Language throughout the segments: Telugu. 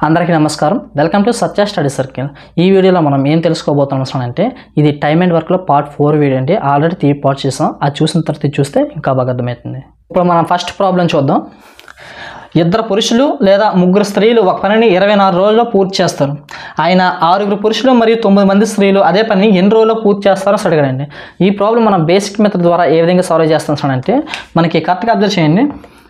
అందరికీ నమస్కారం welcome to Satya study circle ఈ వీడియోలో మనం ఏం తెలుసుకోబోతున్నాం అంటే ఇది టైమ్ అండ్ వర్క్లో పార్ట్ ఫోర్ వీడియో అంటే ఆల్రెడీ త్రీ పార్ట్ చేసాం అది చూసిన తర్వాత ఇది చూస్తే ఇంకా బాగా అర్థమవుతుంది ఇప్పుడు మనం ఫస్ట్ ప్రాబ్లం చూద్దాం ఇద్దరు పురుషులు లేదా ముగ్గురు స్త్రీలు ఒక పనిని ఇరవై నాలుగు రోజుల్లో పూర్తి చేస్తారు ఆయన ఆరుగురు పురుషులు మరియు తొమ్మిది మంది స్త్రీలు అదే పని ఎన్ని రోజుల్లో పూర్తి చేస్తారో అని అడగడండి ఈ ప్రాబ్లం మనం బేసిక్ మెథడ్ ద్వారా ఏ విధంగా సాల్వ్ చేస్తాం అంటే మనకి కరెక్ట్గా అబ్జర్వ్ చేయండి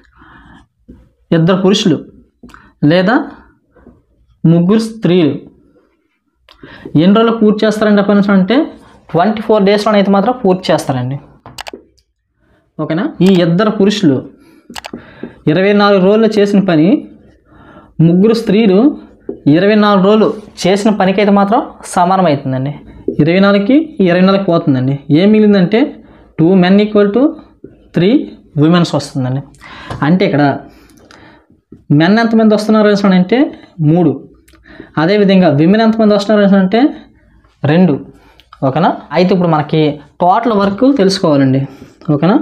ఇద్దరు పురుషులు లేదా ముగ్గురు స్త్రీలు ఎన్ని రోజులు పూర్తి చేస్తారండి పని అంటే ట్వంటీ ఫోర్ డేస్లో అయితే మాత్రం పూర్తి చేస్తారండి ఓకేనా ఈ ఇద్దరు పురుషులు ఇరవై నాలుగు రోజులు చేసిన పని ముగ్గురు స్త్రీలు ఇరవై నాలుగు రోజులు చేసిన పనికైతే మాత్రం సమానం అవుతుందండి ఇరవై నాలుగుకి ఇరవై నాలుగు పోతుందండి ఏం మిగిలిందంటే two men equal to three womens వస్తుందండి అంటే ఇక్కడ మెన్ ఎంతమంది వస్తున్నారు అనేసి అంటే మూడు అదేవిధంగా విమెన్ ఎంతమంది వస్తున్నారు అనేసి అంటే రెండు ఓకేనా అయితే ఇప్పుడు మనకి టోటల్ వర్క్ తెలుసుకోవాలండి ఓకేనా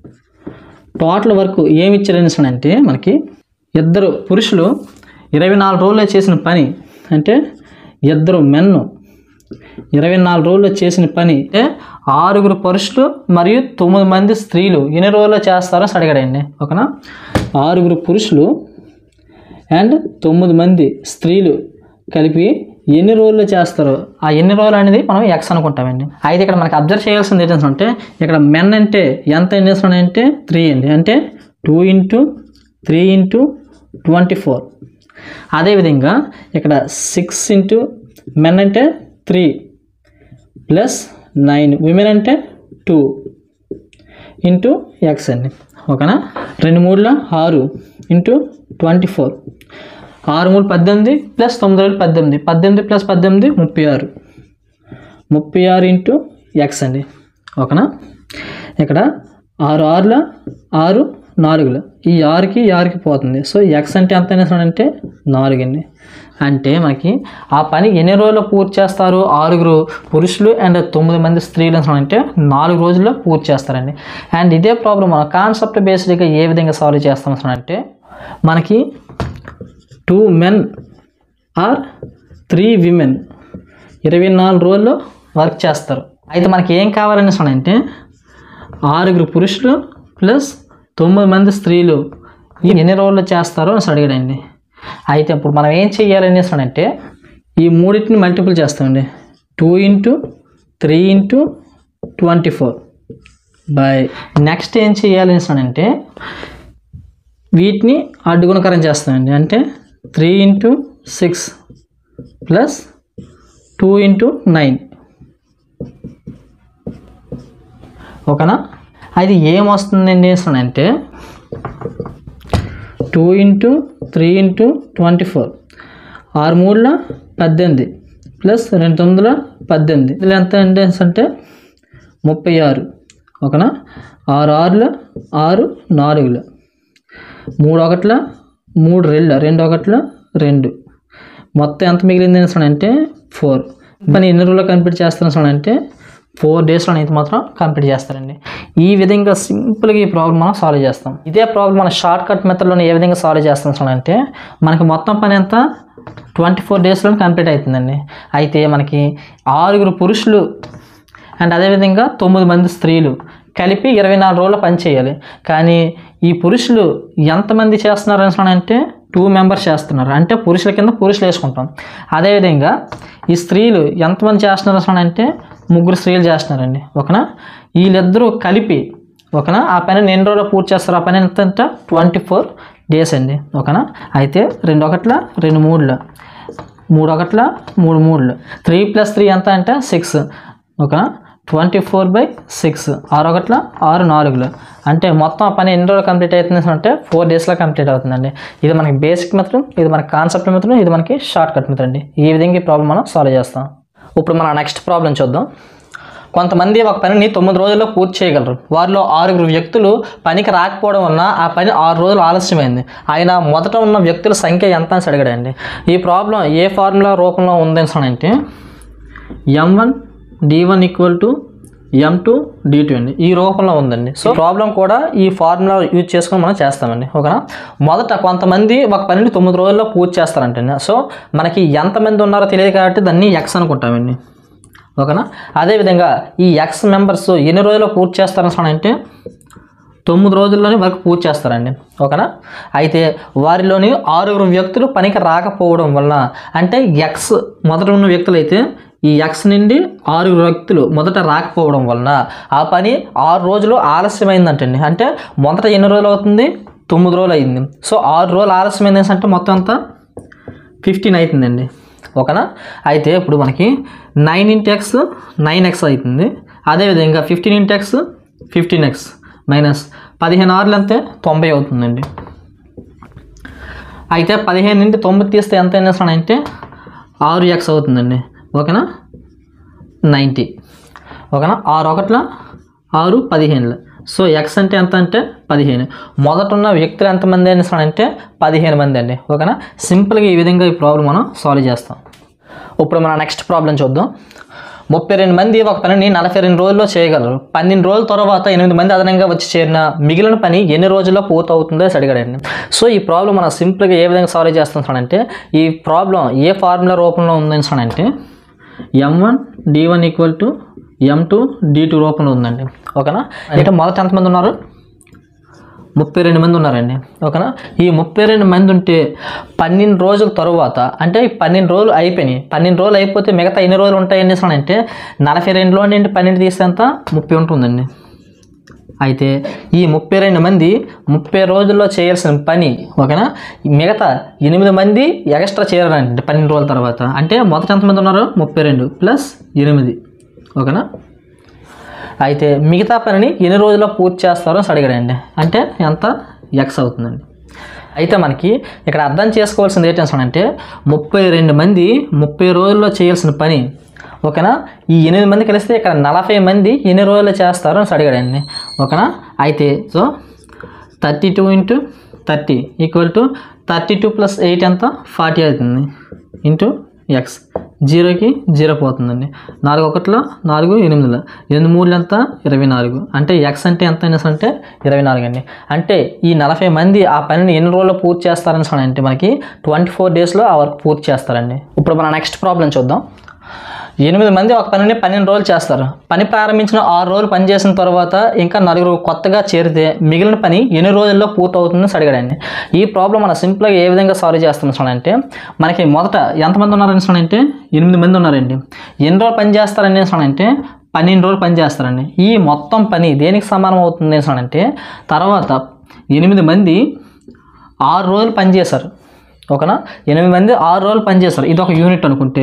టోటల్ వర్క్ ఏమి ఇచ్చారనేసి అంటే మనకి ఇద్దరు పురుషులు ఇరవై నాలుగు రోజుల్లో చేసిన పని అంటే ఇద్దరు మెన్ను ఇరవై నాలుగు రోజుల్లో చేసిన పని అంటే ఆరుగురు పురుషులు మరియు తొమ్మిది మంది స్త్రీలు ఎన్ని రోజుల్లో చేస్తారో అని అడిగాడండి ఓకేనా ఆరుగురు పురుషులు అండ్ తొమ్మిది మంది స్త్రీలు కలిపి ఎన్ని రోజుల్లో చేస్తారో ఆ ఎన్ని రోజులు అనేది మనం ఎక్స్ అనుకుంటామండి అయితే ఇక్కడ మనకి అబ్జర్వ్ చేయాల్సింది ఏంటంటే ఇక్కడ మెన్ అంటే ఎంత ఎన్ని అంటే త్రీ అండి అంటే two into three into twenty four అదేవిధంగా ఇక్కడ సిక్స్ ఇంటూ మెన్ అంటే త్రీ ప్లస్ నైన్ విమెన్ అంటే టూ ఇంటూ ఎక్స్ అండి ఓకేనా రెండు మూడుల ఆరు ఇంటూ ట్వంటీ ఫోర్ ఆరు మూడు పద్దెనిమిది ప్లస్ తొమ్మిది రోజులు పద్దెనిమిది పద్దెనిమిది ప్లస్ పద్దెనిమిది ముప్పై ఆరు ముప్పై ఆరు ఇంటూ ఎక్స్ అండి ఓకేనా ఇక్కడ ఆరు ఆరుల ఆరు నాలుగులు ఈ ఆరుకి ఈ ఆరుకి పోతుంది సో ఎక్స్ అంటే ఎంత అంటే నాలుగు అండి అంటే మనకి ఆ పని ఎన్ని రోజుల్లో పూర్తి చేస్తారు ఆరుగురు పురుషులు అండ్ తొమ్మిది మంది స్త్రీలు అంటే నాలుగు రోజుల్లో పూర్తి చేస్తారండి అండ్ ఇదే ప్రాబ్లం మన కాన్సెప్ట్ బేస్డ్గా ఏ విధంగా సాల్వ్ చేస్తాం అంటే మనకి two men or three women ఇరవై నాలుగు రోజుల్లో వర్క్ చేస్తారు అయితే మనకి ఏం కావాలని అంటే ఆరుగురు పురుషులు ప్లస్ తొమ్మిది మంది స్త్రీలు ఈ ఎన్ని రోజుల్లో చేస్తారో అని అడిగాడండి అయితే ఇప్పుడు మనం ఏం చేయాలని అంటే ఈ మూడింటిని మల్టిపుల్ చేస్తామండి two into three into twenty four by next ఏం చేయాలని అంటే వీటిని అడ్డుగుణకరం చేస్తామండి అంటే three into six plus two into nine ఓకేనా అది ఏమొస్తుందండి అంటే two into three into twenty four ఆరు మూడుల పద్దెనిమిది ప్లస్ రెండు తొమ్మిదిల పద్దెనిమిది ఇది ఎంత అంటే అంటే ముప్పై ఆరు ఓకేనా ఆరు ఆరుల ఆరు నాలుగుల మూడు ఒకట్ల మూడు రెండు రెండు ఒకట్ల రెండు మొత్తం ఎంత మిగిలింది అంటే ఫోర్ పని ఎన్ని రోజుల్లో కంప్లీట్ చేస్తాను అంటే ఫోర్ డేస్లో అయితే మాత్రం కంప్లీట్ చేస్తారండి ఈ విధంగా సింపుల్గా ఈ ప్రాబ్లం మనం సాల్వ్ చేస్తాం ఇదే ప్రాబ్లం మన షార్ట్ కట్ మెథడ్లో ఏ విధంగా సాల్వ్ చేస్తాం అంటే మనకి మొత్తం పని ఎంత ట్వంటీ ఫోర్ డేస్లో కంప్లీట్ అవుతుందండి అయితే మనకి ఆరుగురు పురుషులు అండ్ అదేవిధంగా తొమ్మిది మంది స్త్రీలు కలిపి ఇరవై నాలుగు రోజులు పని చేయాలి కానీ ఈ పురుషులు ఎంతమంది చేస్తున్నారు అని అంటే టూ మెంబర్స్ చేస్తున్నారు అంటే పురుషుల కింద పురుషులు వేసుకుంటాం అదేవిధంగా ఈ స్త్రీలు ఎంతమంది చేస్తున్నారు అని అంటే ముగ్గురు స్త్రీలు చేస్తున్నారండి ఓకేనా వీళ్ళిద్దరూ కలిపి ఓకేనా ఆ పని ఎన్ని రోజులు పూర్తి చేస్తారు ఆ పని ఎంత అంటే ట్వంటీ ఫోర్ డేస్ అండి ఓకేనా అయితే రెండు ఒకట్ల రెండు మూడులో మూడు ఒకట్ల మూడు మూడులు త్రీ ప్లస్ త్రీ ఎంత అంటే సిక్స్ ఓకేనా ట్వంటీ ఫోర్ బై సిక్స్ ఆరు ఒకట్ల ఆరు నాలుగులు అంటే మొత్తం ఆ పని ఎన్ని రోజులు కంప్లీట్ అవుతుంది అంటే ఫోర్ డేస్లో కంప్లీట్ అవుతుందండి ఇది మనకి బేసిక్ మెథడ్ ఇది మనకి కాన్సెప్ట్ మెథడ్ ఇది మనకి షార్ట్ కట్ మెథడ్ అండి ఈ విధంగా ఈ ప్రాబ్లం మనం సాల్వ్ చేస్తాం ఇప్పుడు మన నెక్స్ట్ ప్రాబ్లం చూద్దాం కొంతమంది ఒక పనిని తొమ్మిది రోజుల్లో పూర్తి చేయగలరు వారిలో ఆరుగురు వ్యక్తులు పనికి రాకపోవడం వలన ఆ పని ఆరు రోజులు ఆలస్యమైంది ఆయన మొదట ఉన్న వ్యక్తుల సంఖ్య ఎంత అని అడిగాడండి ఈ ప్రాబ్లం ఏ ఫార్ములా రూపంలో ఉందని అంటే M one D one equal to M two D two అండి ఈ రూపంలో ఉందండి సో ప్రాబ్లం కూడా ఈ ఫార్ములా యూజ్ చేసుకొని మనం చేస్తామండి ఓకేనా మొదట కొంతమంది ఒక పనిని తొమ్మిది రోజుల్లో పూర్తి చేస్తారంటండి సో మనకి ఎంతమంది ఉన్నారో తెలియదు కాబట్టి దాన్ని ఎక్స్ అనుకుంటామండి ఓకేనా అదేవిధంగా ఈ ఎక్స్ మెంబర్స్ ఎన్ని రోజుల్లో పూర్తి చేస్తారని అంటే తొమ్మిది రోజుల్లోనే వర్క్ పూర్తి చేస్తారండి ఓకేనా అయితే వారిలోని ఆరుగురు వ్యక్తులు పనికి రాకపోవడం వలన అంటే ఎక్స్ మొదట ఉన్న వ్యక్తులు అయితే ఈ ఎక్స్ నుండి ఆరుగురు వ్యక్తులు మొదట రాకపోవడం వలన ఆ పని ఆరు రోజులు ఆలస్యమైందంటండి అంటే మొదట ఎన్ని రోజులు అవుతుంది తొమ్మిది రోజులు అయింది సో ఆరు రోజులు ఆలస్యమైంది అంటే మొత్తం అంతా ఫిఫ్టీన్ అవుతుందండి ఓకేనా అయితే ఇప్పుడు మనకి nine into X nine X అవుతుంది అదేవిధంగా fifteen into X fifteen X minus పదిహేను ఆరులు అంతే తొంభై అవుతుందండి అయితే పదిహేను నుండి తొమ్మిది తీస్తే ఎంత అంటే ఆరు ఎక్స్ అవుతుందండి ఓకేనా నైంటీ ఓకేనా ఆరు ఒకట్ల ఆరు పదిహేనులు సో ఎక్స్ అంటే ఎంత అంటే పదిహేను మొదట ఉన్న వ్యక్తులు ఎంతమంది అని అంటే పదిహేను మంది అండి ఓకేనా సింపుల్గా ఈ విధంగా ఈ ప్రాబ్లం మనం సాల్వ్ చేస్తాం ఇప్పుడు మన నెక్స్ట్ ప్రాబ్లం చూద్దాం ముప్పై రెండు మంది ఒక పనిని నలభై రెండు రోజుల్లో చేయగలరు పన్నెండు రోజుల తర్వాత ఎనిమిది మంది అదనంగా వచ్చి చేరిన మిగిలిన పని ఎన్ని రోజుల్లో పూర్తవుతుందో అని అడిగాడండి సో ఈ ప్రాబ్లం మనం సింపుల్గా ఏ విధంగా సాల్వ్ చేస్తాం అంటే ఈ ప్రాబ్లం ఏ ఫార్ములా రూపంలో ఉందని అంటే M one D one equal to M two D two రూపంలో ఉందండి ఓకేనా అంటే మొదట ఎంతమంది ఉన్నారు ముప్పై రెండు మంది ఉన్నారండి ఓకేనా ఈ ముప్పై రెండు మంది ఉంటే పన్నెండు రోజుల తరువాత అంటే ఈ పన్నెండు రోజులు అయిపోయినాయి పన్నెండు రోజులు అయిపోతే మిగతా ఎన్ని రోజులు ఉంటాయి ఎన్ని అంటే నలభై రెండులో నుండి పన్నెండు తీస్తే ఎంత ముప్పై ఉంటుందండి అయితే ఈ ముప్పై రెండు మంది ముప్పై రోజుల్లో చేయాల్సిన పని ఓకేనా మిగతా ఎనిమిది మంది ఎక్స్ట్రా చేయాలండి పన్నెండు రోజుల తర్వాత అంటే మొదట ఎంతమంది ఉన్నారు ముప్పై రెండు ప్లస్ ఎనిమిది ఓకేనా అయితే మిగతా పనిని ఎన్ని రోజుల్లో పూర్తి చేస్తారో అని అడిగాడండి అంటే ఎంత ఎక్స్ అవుతుందండి అయితే మనకి ఇక్కడ అర్థం చేసుకోవాల్సింది ఏంటంటే అంటే ముప్పై రెండు మంది ముప్పై రోజుల్లో చేయాల్సిన పని ఓకేనా ఈ ఎనిమిది మంది కలిస్తే ఇక్కడ నలభై మంది ఎన్ని రోజుల్లో చేస్తారో అని అడిగాడండి ఓకేనా అయితే so thirty two into thirty equal to thirty two plus eight ఎంత ఫార్టీ అవుతుంది ఇంటూ ఎక్స్ జీరోకి జీరో పోతుందండి నాలుగు ఒకటిలో నాలుగు ఎనిమిదిలో ఎనిమిది మూడు ఎంత ఇరవై నాలుగు అంటే ఎక్స్ అంటే ఎంత అయినా అంటే ఇరవై నాలుగు అండి అంటే ఈ నలభై మంది ఆ పనిని ఎన్ని రోజుల్లో పూర్తి చేస్తారని అంటే మనకి ట్వంటీ ఫోర్ డేస్లో ఆ వర్క్ పూర్తి చేస్తారండి ఇప్పుడు మన నెక్స్ట్ ప్రాబ్లం చూద్దాం ఎనిమిది మంది ఒక పనిని పన్నెండు రోజులు చేస్తారు పని ప్రారంభించిన ఆరు రోజులు పని చేసిన తర్వాత ఇంకా నలుగురు కొత్తగా చేరితే మిగిలిన పని ఎన్ని రోజుల్లో పూర్తవుతుందని అడిగాడండి ఈ ప్రాబ్లం మనం సింపుల్గా ఏ విధంగా సాల్వ్ చేస్తాం అంటే మనకి మొదట ఎంతమంది ఉన్నారని అంటే ఎనిమిది మంది ఉన్నారండి ఎన్ని రోజులు పని చేస్తారని అంటే పన్నెండు రోజులు పని చేస్తారండి ఈ మొత్తం పని దేనికి సమానం అవుతుంది అంటే తర్వాత ఎనిమిది మంది ఆరు రోజులు పనిచేశారు ఓకేనా ఎనిమిది మంది ఆరు రోజులు పనిచేస్తారు ఇది ఒక యూనిట్ అనుకుంటే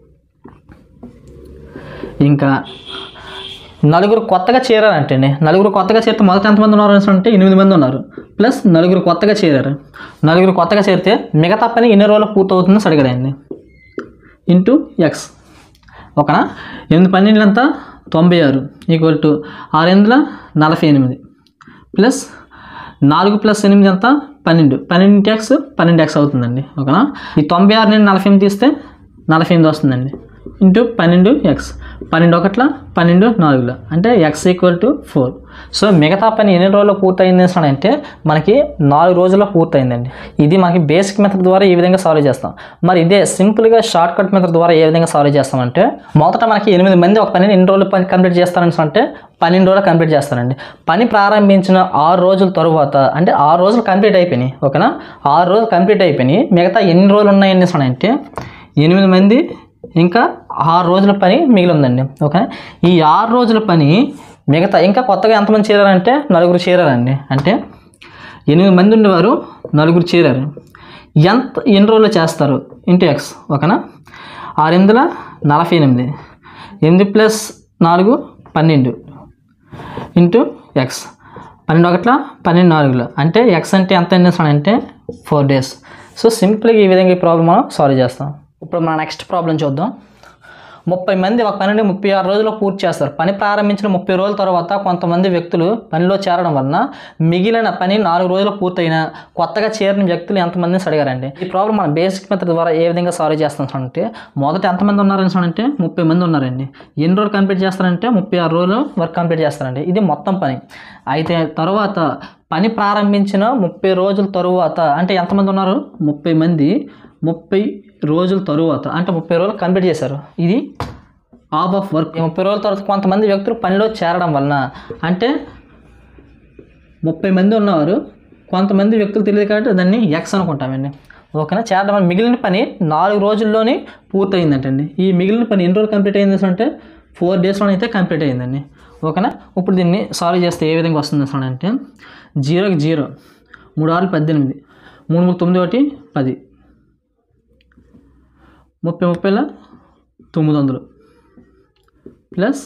ఇంకా నలుగురు కొత్తగా చేరారంటండి నలుగురు కొత్తగా చేరితే మొదట ఎంతమంది ఉన్నారు అనేసి అంటే ఎనిమిది మంది ఉన్నారు ప్లస్ నలుగురు కొత్తగా చేరారు నలుగురు కొత్తగా చేరితే మిగతా పని ఎన్ని రోజులు పూర్తవుతుందో అడిగాడండి ఇంటూ ఎక్స్ ఓకేనా ఎనిమిది పన్నెండు ఎంత తొంభై ఆరు ఈక్వల్ టు ఆరు ఎనిమిదిల నలభై ఎనిమిది ప్లస్ నాలుగు ప్లస్ ఎనిమిది ఎంత పన్నెండు పన్నెండు ఎక్స్ పన్నెండు ఎక్స్ అవుతుందండి ఓకేనా ఈ తొంభై ఆరు నుండి నలభై ఎనిమిది తీస్తే నలభై ఎనిమిది వస్తుందండి ఇంటూ పన్నెండు ఎక్స్ పన్నెండు ఒకట్ల పన్నెండు నాలుగులో అంటే x equal to four so మిగతా పని ఎన్ని రోజుల్లో పూర్తయింది అని అంటే మనకి నాలుగు రోజుల్లో పూర్తయిందండి ఇది మనకి బేసిక్ మెథడ్ ద్వారా ఈ విధంగా సాల్వ్ చేస్తాం మరి ఇదే సింపుల్గా షార్ట్ కట్ మెథడ్ ద్వారా ఏ విధంగా సాల్వ్ చేస్తామంటే మొదట మనకి ఎనిమిది మంది ఒక పనిని ఎన్ని రోజులు పని కంప్లీట్ చేస్తారని అంటే పన్నెండు రోజులు కంప్లీట్ చేస్తారండి పని ప్రారంభించిన ఆరు రోజుల తరువాత అంటే ఆరు రోజులు కంప్లీట్ అయిపోయినాయి ఓకేనా ఆరు రోజులు కంప్లీట్ అయిపోయినాయి మిగతా ఎన్ని రోజులు ఉన్నాయని అంటే ఎనిమిది మంది ఇంకా ఆరు రోజుల పని మిగిలి ఉందండి ఓకే ఈ ఆరు రోజుల పని మిగతా ఇంకా కొత్తగా ఎంతమంది చేరారంటే నలుగురు చేరారండి అంటే ఎనిమిది మంది ఉండేవారు నలుగురు చేరారు ఎంత ఎన్ని రోజులు చేస్తారు ఇంటూ ఎక్స్ ఓకేనా ఆరు ఎనిమిదిల నలభై ఎనిమిది ఎనిమిది ప్లస్ నాలుగు పన్నెండు ఇంటూ ఎక్స్ పన్నెండు ఒకట్ల పన్నెండు నాలుగులో అంటే ఎక్స్ అంటే ఎంత అంటే ఫోర్ డేస్ సో సింపుల్గా ఈ విధంగా ఈ ప్రాబ్లం మనం సాల్వ్ చేస్తాం ఇప్పుడు మన నెక్స్ట్ ప్రాబ్లం చూద్దాం ముప్పై మంది ఒక పనిని ముప్పై ఆరు రోజుల్లో పూర్తి చేస్తారు పని ప్రారంభించిన ముప్పై రోజుల తర్వాత కొంతమంది వ్యక్తులు పనిలో చేరడం వలన మిగిలిన పని నాలుగు రోజులు పూర్తయిన కొత్తగా చేరిన వ్యక్తులు ఎంతమందిని అడిగారండి ఈ ప్రాబ్లం మన బేసిక్ మెథడ్ ద్వారా ఏ విధంగా సాల్వ్ చేస్తాం అంటే మొదట ఎంతమంది ఉన్నారని అంటే ముప్పై మంది ఉన్నారండి ఎన్ని రోజులు కంప్లీట్ చేస్తారంటే ముప్పై ఆరు రోజులు వర్క్ కంప్లీట్ చేస్తారండి ఇది మొత్తం పని అయితే తర్వాత పని ప్రారంభించిన ముప్పై రోజుల తరువాత అంటే ఎంతమంది ఉన్నారు ముప్పై మంది ముప్పై రోజుల తరువాత అంటే ముప్పై రోజులు కంప్లీట్ చేశారు ఇది ఆఫ్ ఆఫ్ వర్క్ ముప్పై రోజుల తర్వాత కొంతమంది వ్యక్తులు పనిలో చేరడం వలన అంటే ముప్పై మంది ఉన్నవారు కొంతమంది వ్యక్తులు తెలియదు కాబట్టి దాన్ని ఎక్స్ అనుకుంటామండి ఓకేనా చేరడం వల్ల మిగిలిన పని నాలుగు రోజుల్లోనే పూర్తయిందంటండి ఈ మిగిలిన పని ఎన్ని రోజులు కంప్లీట్ అయింది అంటే ఫోర్ డేస్లో అయితే కంప్లీట్ అయిందండి ఓకేనా ఇప్పుడు దీన్ని సాల్వ్ చేస్తే ఏ విధంగా వస్తుంది అసలు అంటే జీరోకి జీరో మూడు ఆరు పద్దెనిమిది మూడు మూడు తొమ్మిది ఒకటి పది ముప్పై ముప్పైల తొమ్మిది వందలు ప్లస్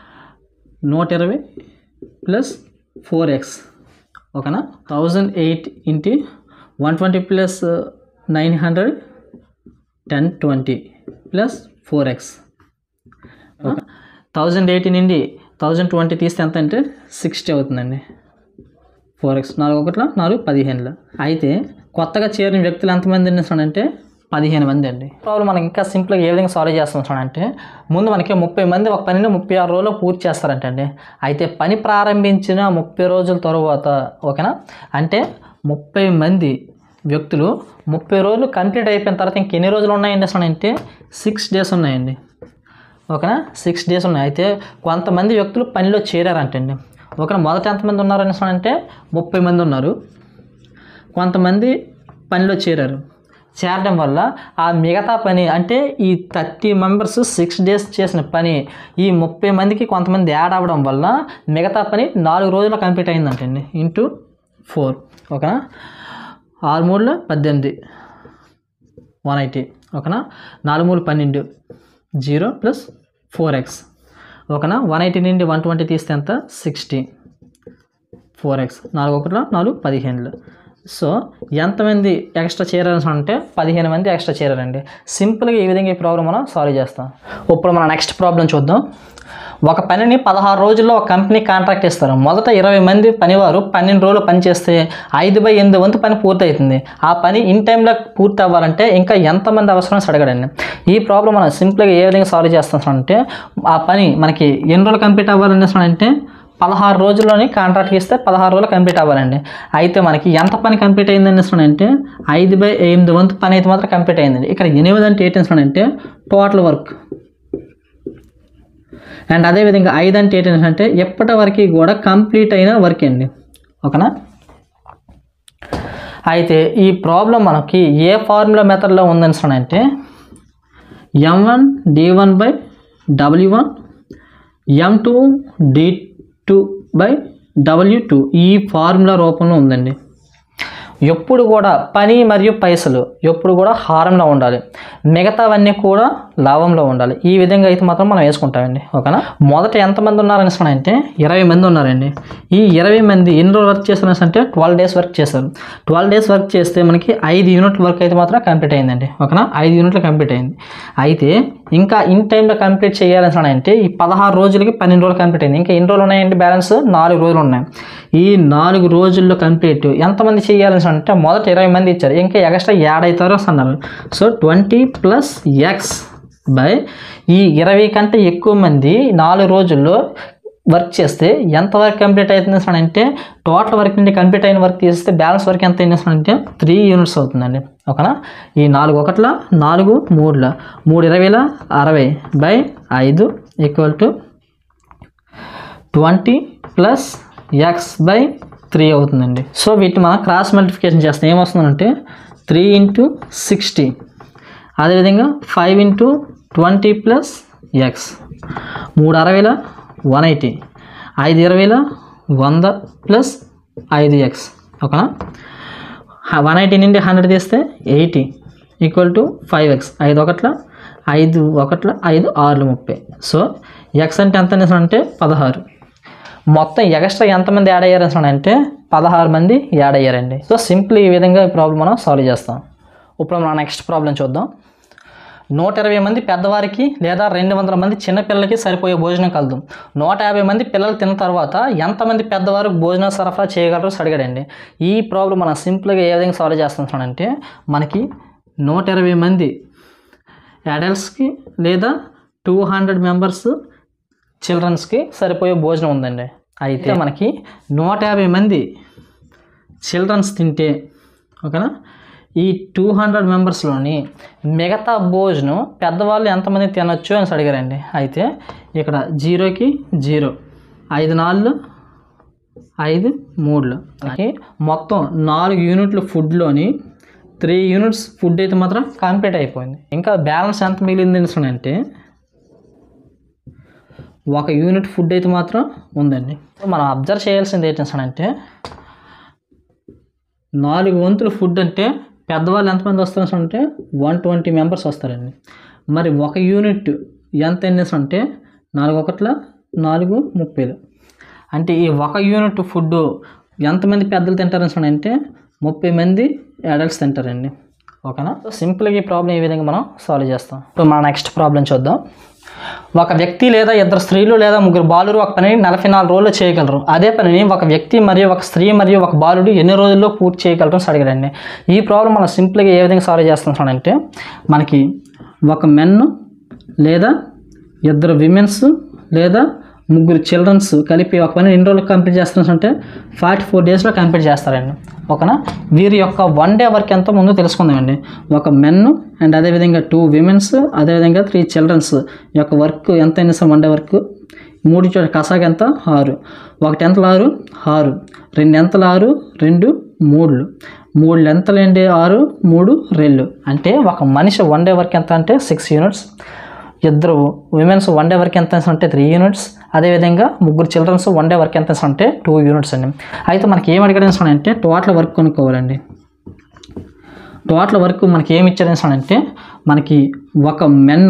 నూట ఇరవై ప్లస్ ఫోర్ ఎక్స్ ఓకేనా thousand eight into one twenty plus nine hundred ten twenty plus four x okay thousand eighty నుండి థౌజండ్ ట్వంటీ తీస్తే ఎంత అంటే సిక్స్టీ అవుతుందండి ఫోర్ ఎక్స్ నాలుగు ఒకట్ల నాలుగు పదిహేనులో అయితే కొత్తగా చేరిన వ్యక్తులు ఎంతమంది అంటే పదిహేను మంది అండి ప్రాబ్లం మనకి ఇంకా సింపుల్గా ఏ విధంగా సాల్వ్ చేస్తాం చూడండి ముందు మనకి ముప్పై మంది ఒక పనిని ముప్పై ఆరు రోజుల్లో పూర్తి చేస్తారంటండి అయితే పని ప్రారంభించిన ముప్పై రోజుల తరువాత ఓకేనా అంటే ముప్పై మంది వ్యక్తులు ముప్పై రోజులు కంప్లీట్ అయిపోయిన తర్వాత ఇంకెన్ని రోజులు ఉన్నాయండి అసలు అంటే సిక్స్ డేస్ ఉన్నాయండి ఓకేనా సిక్స్ డేస్ ఉన్నాయి అయితే కొంతమంది వ్యక్తులు పనిలో చేరారంటండి ఓకేనా మొదట ఎంతమంది ఉన్నారు అనేసి అంటే ముప్పై మంది ఉన్నారు కొంతమంది పనిలో చేరారు చేరడం వల్ల ఆ మిగతా పని అంటే ఈ థర్టీ మెంబర్స్ సిక్స్ డేస్ చేసిన పని ఈ ముప్పై మందికి కొంతమంది యాడ్ అవ్వడం వల్ల మిగతా పని నాలుగు రోజుల్లో కంప్లీట్ అయిందంటండి ఇంటూ ఫోర్ ఓకేనా ఆరు మూడులో పద్దెనిమిది వన్ ఎయిటీ ఓకేనా నాలుగు మూడు పన్నెండు జీరో ప్లస్ ఫోర్ ఎక్స్ ఓకేనా వన్ ఎయిటీ నుండి వన్ ట్వంటీ తీస్తే ఎంత సిక్స్టీ ఫోర్ ఎక్స్ నాలుగు ఒకటిలో నాలుగు పదిహేనులు సో ఎంతమంది ఎక్స్ట్రా చేరారు అంటే పదిహేను మంది ఎక్స్ట్రా చేరారండి సింపుల్గా ఈ విధంగా ఈ ప్రాబ్లం మనం సాల్వ్ చేస్తాం ఇప్పుడు మనం నెక్స్ట్ ప్రాబ్లం చూద్దాం ఒక పనిని పదహారు రోజుల్లో ఒక కంపెనీ కాంట్రాక్ట్ ఇస్తారు మొదట ఇరవై మంది పనివారు పన్నెండు రోజులు పని చేస్తే ఐదు బై ఎనిమిది వంతు పని పూర్తవుతుంది ఆ పని ఇన్ టైంలో పూర్తి అవ్వాలంటే ఇంకా ఎంతమంది అవసరం అడగడండి ఈ ప్రాబ్లం మనం సింపుల్గా ఏ విధంగా సాల్వ్ చేస్తాం అంటే ఆ పని మనకి ఎన్ని రోజులు కంప్లీట్ అవ్వాలని అంటే పదహారు రోజుల్లోని కాంట్రాక్ట్ ఇస్తే పదహారు రోజులు కంప్లీట్ అవ్వాలండి అయితే మనకి ఎంత పని కంప్లీట్ అయిందని అంటే ఐదు బై ఎనిమిది వంతు పని అయితే మాత్రం కంప్లీట్ అయిందండి ఇక్కడ ఎనిమిది అంటే ఏంటి అంటే టోటల్ వర్క్ అండ్ అదేవిధంగా ఐదు అంటే ఏంటి అంటే ఎప్పటి వరకు కూడా కంప్లీట్ అయిన వర్క్ అండి ఓకేనా అయితే ఈ ప్రాబ్లం మనకి ఏ ఫార్ములా మెథడ్లో ఉందని అంటే M one D one by W one M two D two by W two ఈ ఫార్ములా రూపంలో ఉందండి ఎప్పుడు కూడా పని మరియు పైసలు ఎప్పుడు కూడా హారంలో ఉండాలి మిగతావన్నీ కూడా లాభంలో ఉండాలి ఈ విధంగా అయితే మాత్రం మనం వేసుకుంటామండి ఓకేనా మొదట ఎంతమంది ఉన్నారని అంటే ఇరవై మంది ఉన్నారండి ఈ ఇరవై మంది ఎన్ని రోజులు వర్క్ చేస్తారు అంటే ట్వెల్వ్ డేస్ వర్క్ చేస్తారు ట్వెల్వ్ డేస్ వర్క్ చేస్తే మనకి ఐదు యూనిట్ల వర్క్ అయితే మాత్రం కంప్లీట్ అయిందండి ఓకేనా ఐదు యూనిట్లు కంప్లీట్ అయింది అయితే ఇంకా ఇన్ టైంలో కంప్లీట్ చేయాలని అంటే ఈ పదహారు రోజులకి పన్నెండు రోజులు కంప్లీట్ అయింది ఇంకా ఎన్ని రోజులు ఉన్నాయండి బ్యాలెన్స్ నాలుగు రోజులు ఉన్నాయి ఈ నాలుగు రోజుల్లో కంప్లీట్ ఎంతమంది చేయాలని అంటే మొదట ఇరవై మంది ఇచ్చారు ఇంకా ఎక్స్ట్రా యాడ్ అవుతారో అన్నారు so twenty plus x by ఈ ఇరవై కంటే ఎక్కువ మంది నాలుగు రోజుల్లో వర్క్ చేస్తే ఎంత వర్క్ కంప్లీట్ అవుతుంది సార్ అంటే టోటల్ వర్క్ నుండి కంప్లీట్ అయిన వర్క్ తీస్తే బ్యాలెన్స్ వర్క్ ఎంత అయింది సార్ అంటే త్రీ యూనిట్స్ అవుతుందండి ఓకేనా ఈ నాలుగు ఒకట్ల నాలుగు మూడుల మూడు ఇరవైల అరవై బై ఐదు equal to twenty plus x by three అవుతుందండి సో వీటిని మనం క్రాస్ మల్టిఫికేషన్ చేస్తాం ఏమొస్తుందంటే త్రీ ఇంటూ సిక్స్టీ అదేవిధంగా five into twenty plus x మూడు అరవైల వన్ ఎయిటీ ఐదు ఇరవైల వంద ప్లస్ ఐదు ఎక్స్ ఓకేనా వన్ ఎయిటీ నుండి హండ్రెడ్ తీస్తే eighty equal to five x ఐదు ఒకట్ల ఐదు ఒకట్ల ఐదు ఆరులు ముప్పై సో ఎక్స్ అంటే ఎంత అనేసి అంటే పదహారు మొత్తం ఎక్స్ట్రా ఎంతమంది యాడ్ అయ్యారు అనేసి అంటే పదహారు మంది యాడ్ అయ్యారండి సో సింపుల్ ఈ విధంగా ఈ ప్రాబ్లం మనం సాల్వ్ చేస్తాం ఇప్పుడు మనం నెక్స్ట్ ప్రాబ్లం చూద్దాం నూట ఇరవై మంది పెద్దవారికి లేదా రెండు వందల మంది చిన్నపిల్లలకి సరిపోయే భోజనం కలదు నూట యాభై మంది పిల్లలు తిన్న తర్వాత ఎంతమంది పెద్దవారు భోజనం సరఫరా చేయగలరో అడిగాడండి ఈ ప్రాబ్లం మనం సింపుల్గా ఏ విధంగా సాల్వ్ చేస్తున్నానంటే మనకి నూట ఇరవై మంది అడల్ట్స్కి లేదా టూ హండ్రెడ్ మెంబర్స్ చిల్డ్రన్స్కి సరిపోయే భోజనం ఉందండి అయితే మనకి నూట యాభై మంది చిల్డ్రన్స్ తింటే ఓకేనా ఈ టూ హండ్రెడ్ మెంబర్స్లోని మిగతా భోజనం పెద్దవాళ్ళు ఎంతమంది తినొచ్చు అని అడిగారండి అయితే ఇక్కడ జీరోకి జీరో ఐదు నాలుగు ఐదు మూడులు మనకి మొత్తం నాలుగు యూనిట్ల ఫుడ్లోని త్రీ యూనిట్స్ ఫుడ్ అయితే మాత్రం కంప్లీట్ అయిపోయింది ఇంకా బ్యాలెన్స్ ఎంత మిగిలింది అంటే ఒక యూనిట్ ఫుడ్ అయితే మాత్రం ఉందండి మనం అబ్జర్వ్ చేయాల్సింది ఏంటంటే నాలుగు వంతుల ఫుడ్ అంటే పెద్దవాళ్ళు ఎంతమంది వస్తారు అంటే వన్ ట్వంటీ మెంబర్స్ వస్తారండి మరి ఒక యూనిట్ ఎంత ఎన్ని అంటే నాలుగు ఒకట్ల నాలుగు ముప్పైలు అంటే ఈ ఒక యూనిట్ ఫుడ్ ఎంతమంది పెద్దలు తింటారని అంటే ముప్పై మంది అడల్ట్స్ తింటారండి ఓకేనా సింపుల్గా ఈ ప్రాబ్లం ఈ విధంగా మనం సాల్వ్ చేస్తాం ఇప్పుడు మన నెక్స్ట్ ప్రాబ్లం చూద్దాం ఒక వ్యక్తి లేదా ఇద్దరు స్త్రీలు లేదా ముగ్గురు బాలురు ఒక పనిని నలభై నాలుగు రోజుల్లో చేయగలరు అదే పనిని ఒక వ్యక్తి మరియు ఒక స్త్రీ మరియు ఒక బాలుడు ఎన్ని రోజుల్లో పూర్తి చేయగలరు అని అడిగాడండి ఈ ప్రాబ్లం మనం సింపుల్గా ఏ విధంగా సాల్వ్ చేస్తాం అంటే మనకి ఒక మెన్ లేదా ఇద్దరు విమెన్స్ లేదా ముగ్గురు చిల్డ్రన్స్ కలిపి ఒక పని ఎన్ని రోజులు కంప్లీట్ చేస్తున్నారు అంటే ఫార్టీ ఫోర్ డేస్లో కంప్లీట్ చేస్తారండి ఓకేనా వీరి యొక్క వన్ డే వర్క్ ఎంతో ముందు తెలుసుకుందామండి ఒక మెన్ అండ్ అదేవిధంగా టూ విమెన్స్ అదేవిధంగా త్రీ చిల్డ్రన్స్ యొక్క వర్క్ ఎంత అయినా సరే వన్ డే వర్క్ మూడు చోట కసాగ ఎంత ఆరు ఒకటి ఎంతలు ఆరు ఆరు రెండు ఎంతలు ఆరు రెండు మూడులు మూడు లెంతలు ఏంటి ఆరు మూడు రెళ్ళు అంటే ఒక మనిషి వన్ డే వర్క్ ఎంత అంటే సిక్స్ యూనిట్స్ ఇద్దరు విమెన్స్ వన్ డే వర్క్ ఎంత అంటే త్రీ యూనిట్స్ అదేవిధంగా ముగ్గురు చిల్డ్రన్స్ వన్ డే వర్క్ ఎంత అంటే టూ యూనిట్స్ అండి అయితే మనకి ఏం అడిగాడు అంటే టోటల్ వర్క్ కొనుక్కోవాలండి టోటల్ వర్క్ మనకి ఏమి ఇచ్చారు అంటే మనకి ఒక మెన్ను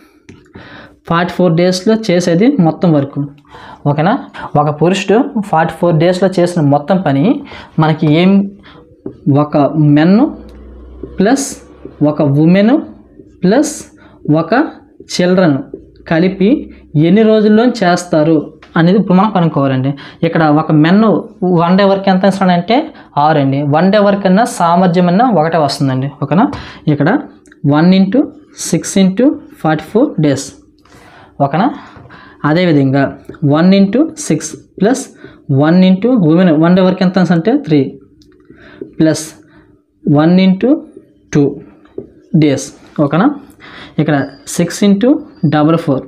ఫార్టీ ఫోర్ డేస్లో చేసేది మొత్తం వర్క్ ఓకేనా ఒక పురుషుడు ఫార్టీ ఫోర్ డేస్లో చేసిన మొత్తం పని మనకి ఏం ఒక మెన్ను ప్లస్ ఒక ఉమెన్ ప్లస్ ఒక చిల్డ్రన్ కలిపి ఎన్ని రోజుల్లో చేస్తారు అనేది ఇప్పుడు మనం కనుక్కోవాలండి ఇక్కడ ఒక మెన్ వన్ డే వర్క్ ఎంత ఇస్తాడంటే ఆరు అండి వన్ డే వర్క్ అన్నా సామర్థ్యం అన్నా ఒకటే వస్తుందండి ఓకేనా ఇక్కడ one into six into forty four days ఓకేనా అదేవిధంగా one into six plus one into women one day work ఎంత అంటే three plus one into two days ఓకేనా ఇక్కడ సిక్స్ ఇంటూ డబల్ ఫోర్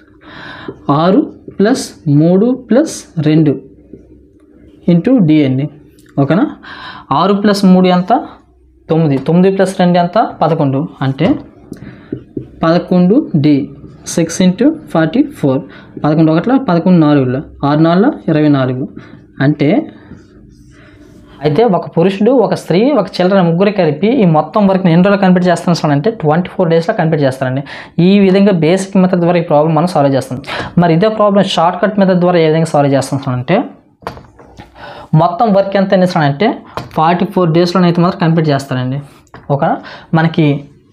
ఆరు ప్లస్ మూడు ప్లస్ రెండు ఇంటూ డి అండి ఓకేనా ఆరు ప్లస్ మూడు ఎంత తొమ్మిది తొమ్మిది ప్లస్ రెండు ఎంత పదకొండు అంటే పదకొండు D six into forty four పదకొండు ఒకట్ల పదకొండు నాలుగులో ఆరు నాలుగులో ఇరవై నాలుగు అంటే అయితే ఒక పురుషుడు ఒక స్త్రీ ఒక చిల్డ్రన్ ముగ్గురు కలిపి ఈ మొత్తం వర్క్ని ఎన్ని రోజులు కంప్లీట్ చేస్తానంటే ట్వంటీ ఫోర్ డేస్లో కంప్లీట్ చేస్తారండి ఈ విధంగా బేసిక్ మెథడ్ ద్వారా ఈ ప్రాబ్లం మనం సాల్వ్ చేస్తాం మరి ఇదే ప్రాబ్లం షార్ట్ కట్ మెథడ్ ద్వారా ఏ విధంగా సాల్వ్ చేస్తానంటే మొత్తం వర్క్ ఎంత అంటే ఫార్టీ ఫోర్ డేస్లోనైతే మాత్రం కంప్లీట్ చేస్తారండి ఒక మనకి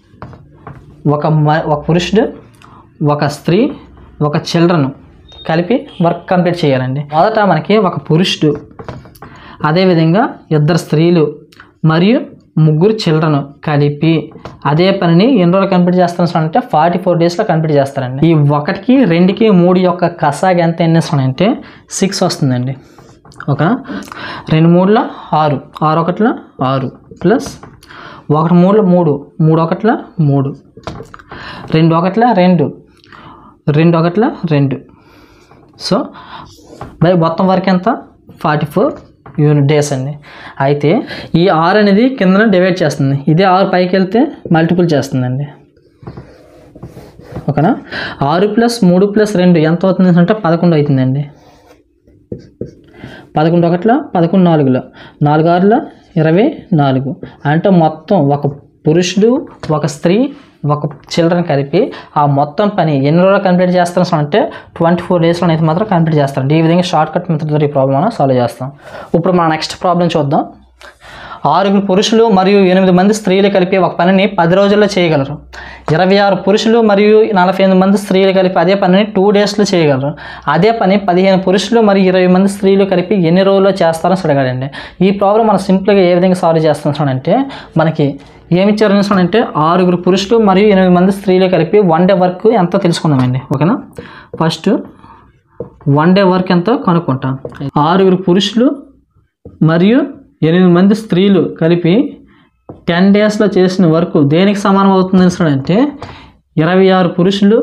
ఒక మ- ఒక పురుషుడు ఒక స్త్రీ ఒక చిల్డ్రన్ కలిపి వర్క్ కంప్లీట్ చేయాలండి మొదట మనకి ఒక పురుషుడు అదేవిధంగా ఇద్దరు స్త్రీలు మరియు ముగ్గురు చిల్డ్రన్ కలిపి అదే పనిని ఎన్ని రోజులు కంప్లీట్ చేస్తాను అంటే ఫార్టీ ఫోర్ డేస్లో కంప్లీట్ చేస్తారండి ఈ ఒకటికి రెండుకి మూడు యొక్క కసాగ్ ఎంత ఎన్ని అంటే సిక్స్ వస్తుందండి ఒక రెండు మూడుల ఆరు ఆరు ఒకట్ల ఆరు ప్లస్ ఒకటి మూడుల మూడు మూడు ఒకట్ల మూడు రెండు ఒకట్ల రెండు రెండు ఒకట్ల రెండు సో బై మొత్తం వరకు ఎంత ఫార్టీ ఫోర్ యూనిట్ డేస్ అండి అయితే ఈ ఆరు అనేది కింద డివైడ్ చేస్తుంది ఇదే ఆరు పైకి వెళ్తే మల్టిపుల్ చేస్తుందండి ఓకేనా ఆరు ప్లస్ మూడు ప్లస్ రెండు ఎంత అవుతుంది అంటే పదకొండు అవుతుందండి పదకొండు ఒకట్ల పదకొండు నాలుగులో నాలుగు ఆరుల ఇరవై నాలుగు అంటే మొత్తం ఒక పురుషుడు ఒక స్త్రీ ఒక చిల్డ్రన్ కలిపి ఆ మొత్తం పని ఎన్ని రోజులు కంప్లీట్ చేస్తాం అంటే ట్వంటీ ఫోర్ డేస్లో అయితే మాత్రం కంప్లీట్ చేస్తాం ఈ విధంగా షార్ట్ కట్ మెథడ్ ద్వారా ఈ ప్రాబ్లం మనం సాల్వ్ చేస్తాం ఇప్పుడు మన నెక్స్ట్ ప్రాబ్లం చూద్దాం ఆరుగురు పురుషులు మరియు ఎనిమిది మంది స్త్రీలు కలిపి ఒక పనిని పది రోజుల్లో చేయగలరు ఇరవై ఆరు పురుషులు మరియు నలభై ఎనిమిది మంది స్త్రీలు కలిపి అదే పనిని టూ డేస్లో చేయగలరు అదే పని పదిహేను పురుషులు మరియు ఇరవై మంది స్త్రీలు కలిపి ఎన్ని రోజుల్లో చేస్తారని అడగాడండి ఈ ప్రాబ్లం మనం సింపుల్గా ఏ విధంగా సాల్వ్ చేస్తున్నామంటే మనకి ఏమి ఇచ్చారు అంటే ఆరుగురు పురుషులు మరియు ఎనిమిది మంది స్త్రీలు కలిపి వన్ డే వర్క్ ఎంతో తెలుసుకుందామండి ఓకేనా ఫస్ట్ వన్ డే వర్క్ ఎంతో కనుక్కుంటాం ఆరుగురు పురుషులు మరియు ఎనిమిది మంది స్త్రీలు కలిపి టెన్ డేస్లో చేసిన వర్క్ దేనికి సమానం అవుతుంది అంటే ఇరవై ఆరు పురుషులు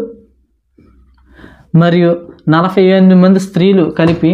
మరియు నలభై ఎనిమిది మంది స్త్రీలు కలిపి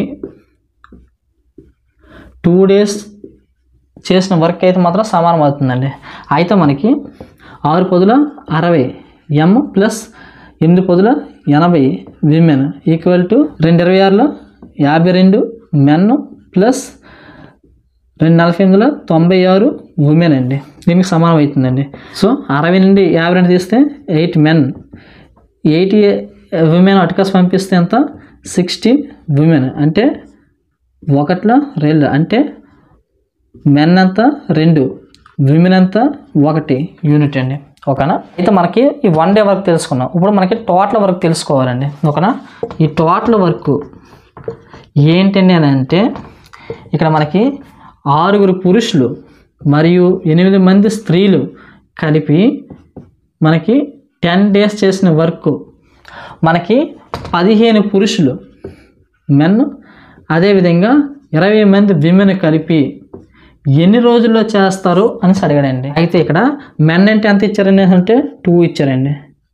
టూ డేస్ చేసిన వర్క్ అయితే మాత్రం సమానం అవుతుందండి అయితే మనకి ఆరు పదుల అరవై ఎం ప్లస్ ఎనిమిది పదుల ఎనభై విమెన్ ఈక్వల్ టు రెండు ఇరవై ఆరులో యాభై రెండు మెన్ ప్లస్ రెండు నలభై ఎనిమిదిలో తొంభై ఆరు ఉమెన్ అండి దీనికి సమానం అవుతుందండి సో అరవై నుండి యాభై రెండు తీస్తే ఎయిట్ మెన్ ఎయిటీ ఉమెన్ అటుకస్ పంపిస్తే ఎంత సిక్స్టీన్ ఉమెన్ అంటే ఒకటిలో రెండు అంటే మెన్ అంతా రెండు విమెన్ అంతా ఒకటి యూనిట్ అండి ఓకేనా అయితే మనకి ఈ వన్ డే వర్క్ తెలుసుకున్నాం ఇప్పుడు మనకి టోటల్ వర్క్ తెలుసుకోవాలండి ఓకేనా ఈ టోటల్ వర్క్ ఏంటండి అని అంటే ఇక్కడ మనకి ఆరుగురు పురుషులు మరియు ఎనిమిది మంది స్త్రీలు కలిపి మనకి టెన్ డేస్ చేసిన వర్క్ మనకి పదిహేను పురుషులు మెన్ అదేవిధంగా ఇరవై మంది విమెన్ కలిపి ఎన్ని రోజుల్లో చేస్తారు అని అడిగాడండి అయితే ఇక్కడ మెన్ అంటే ఎంత ఇచ్చారండి అంటే టూ ఇచ్చారండి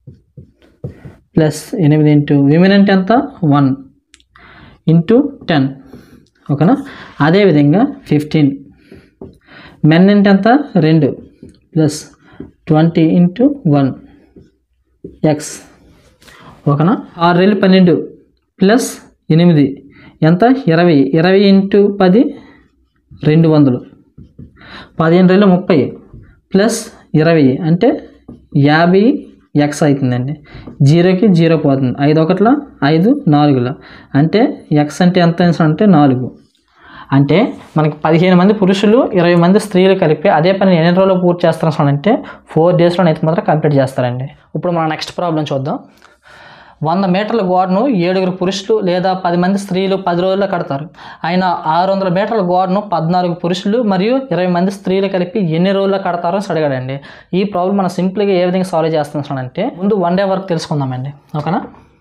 ప్లస్ ఎనిమిది ఇంటూ విమెన్ అంటే ఎంత వన్ ఇంటూ టెన్ ఓకేనా అదేవిధంగా ఫిఫ్టీన్ మెన్ అంటే ఎంత రెండు plus twenty into one x ఓకేనా ఆరు రెళ్ళు పన్నెండు ప్లస్ ఎనిమిది ఎంత ఇరవై ఇరవై ఇంటూ పది రెండు వందలు పదిహేను రెళ్ళు ముప్పై ప్లస్ ఇరవై అంటే యాభై ఎక్స్ అవుతుందండి జీరోకి జీరో పోతుంది ఐదు ఒకటిలో ఐదు నాలుగులో అంటే ఎక్స్ అంటే ఎంత అంటే నాలుగు అంటే మనకి పదిహేను మంది పురుషులు ఇరవై మంది స్త్రీలు కలిపి అదే పని ఎన్ని రోజుల్లో పూర్తి చేస్తారు అంటే ఫోర్ డేస్లో అయితే మాత్రం కంప్లీట్ చేస్తారండి ఇప్పుడు మనం నెక్స్ట్ ప్రాబ్లం చూద్దాం వంద మీటర్ల గోడను ఏడుగురు పురుషులు లేదా పది మంది స్త్రీలు పది రోజుల్లో కడతారు ఆయన ఆరు వందల మీటర్ల గోడను పద్నాలుగు పురుషులు మరియు ఇరవై మంది స్త్రీలు కలిపి ఎన్ని రోజుల్లో కడతారో అని అడిగాడండి ఈ ప్రాబ్లం మనం సింపుల్గా ఏ విధంగా సాల్వ్ చేస్తున్నామంటే ముందు వన్ డే వర్క్ తెలుసుకుందామండి ఓకేనా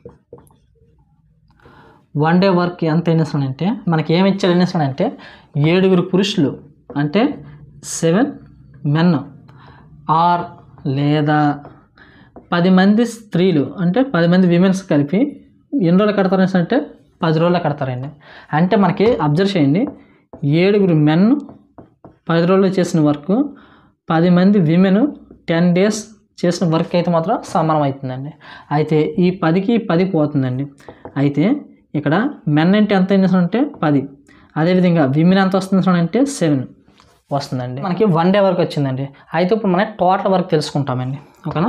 వన్ డే వర్క్ ఎంత ఎన్నిస్తానంటే మనకి ఏమి ఇచ్చాడు ఎన్నిస్తానంటే ఏడుగురు పురుషులు అంటే సెవెన్ మెన్ ఆర్ లేదా పది మంది స్త్రీలు అంటే పది మంది విమెన్స్ కలిపి ఎన్ని రోజులు కడతారు అంటే పది రోజులు కడతారండి అంటే మనకి అబ్జర్వ్ చేయండి ఏడుగురు మెన్ పది రోజులు చేసిన వర్క్ పది మంది విమెన్ టెన్ డేస్ చేసిన వర్క్ అయితే మాత్రం సమానం అవుతుందండి అయితే ఈ పదికి పది పోతుందండి అయితే ఇక్కడ మెన్ అంటే ఎంత అంటే పది అదేవిధంగా విమెన్ ఎంత వస్తుంది అంటే సెవెన్ వస్తుందండి మనకి వన్ డే వర్క్ వచ్చిందండి అయితే ఇప్పుడు మనం టోటల్ వర్క్ తెలుసుకుంటామండి ఓకేనా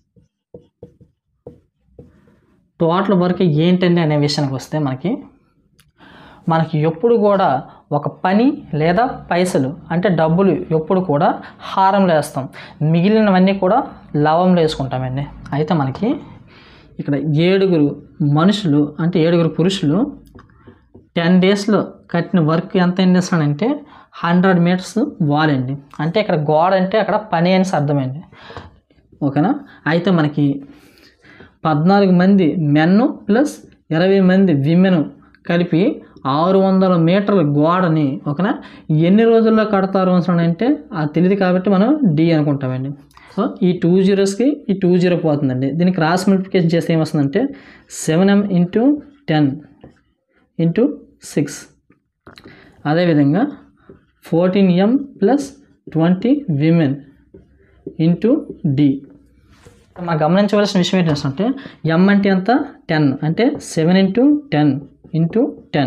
టోటల్ వర్క్ ఏంటండి అనే విషయానికి వస్తే మనకి మనకి ఎప్పుడు కూడా ఒక పని లేదా పైసలు అంటే డబ్బులు ఎప్పుడు కూడా హారంలో వేస్తాం మిగిలినవన్నీ కూడా లవంలో వేసుకుంటామండి అయితే మనకి ఇక్కడ ఏడుగురు మనుషులు అంటే ఏడుగురు పురుషులు టెన్ డేస్లో కట్టిన వర్క్ ఎంత ఏం చేస్తాడంటే హండ్రెడ్ మీటర్స్ వాల్ అండి అంటే ఇక్కడ గోడ అంటే అక్కడ పని అని అర్థమండి ఓకేనా అయితే మనకి పద్నాలుగు మంది మెన్ ప్లస్ ఇరవై మంది విమెన్ కలిపి ఆరు వందల మీటర్ల గోడని ఓకేనా ఎన్ని రోజుల్లో కడతారు అని అంటే అది తెలియదు కాబట్టి మనం డి అనుకుంటామండి సో ఈ టూ జీరోస్కి ఈ టూ జీరో పోతుందండి దీనికి క్రాస్ మల్టిప్లికేషన్ చేస్తే ఏమొస్తుందంటే seven M into ten into six అదేవిధంగా fourteen M plus twenty women into D మనం గమనించవలసిన విషయం ఏంటంటే ఎం అంటే ఎంత టెన్ అంటే seven into ten into ten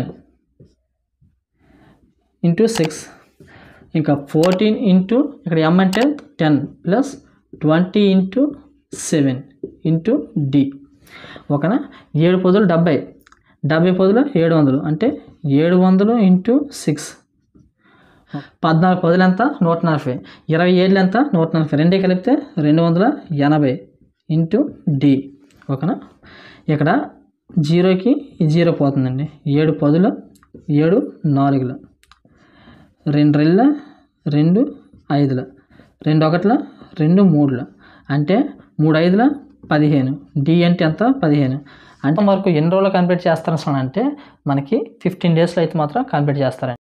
into six ఇంకా ఫోర్టీన్ ఇంటూ ఇక్కడ ఎం అంటే ten plus twenty into seven into D ఓకేనా ఏడు పదులు డెబ్బై డెబ్బై పదులు ఏడు వందలు అంటే ఏడు వందలు ఇంటూ సిక్స్ పద్నాలుగు పదులు ఎంత నూట నలభై ఇరవై ఏళ్ళు ఎంత నూట నలభై రెండే కలిపితే రెండు వందల ఎనభై ఇంటూ డి ఓకేనా ఇక్కడ జీరోకి ఈ జీరో పోతుందండి ఏడు పదులు ఏడు నాలుగులు రెండు రెళ్ళ రెండు ఐదుల రెండు ఒకట్ల రెండు మూడుల అంటే మూడు ఐదుల పదిహేను డి అంటే ఎంత పదిహేను అంటే వరకు ఎన్ని రోజులు కంప్లీట్ చేస్తారు అసలు అంటే మనకి ఫిఫ్టీన్ డేస్లో అయితే మాత్రం కంప్లీట్ చేస్తారండి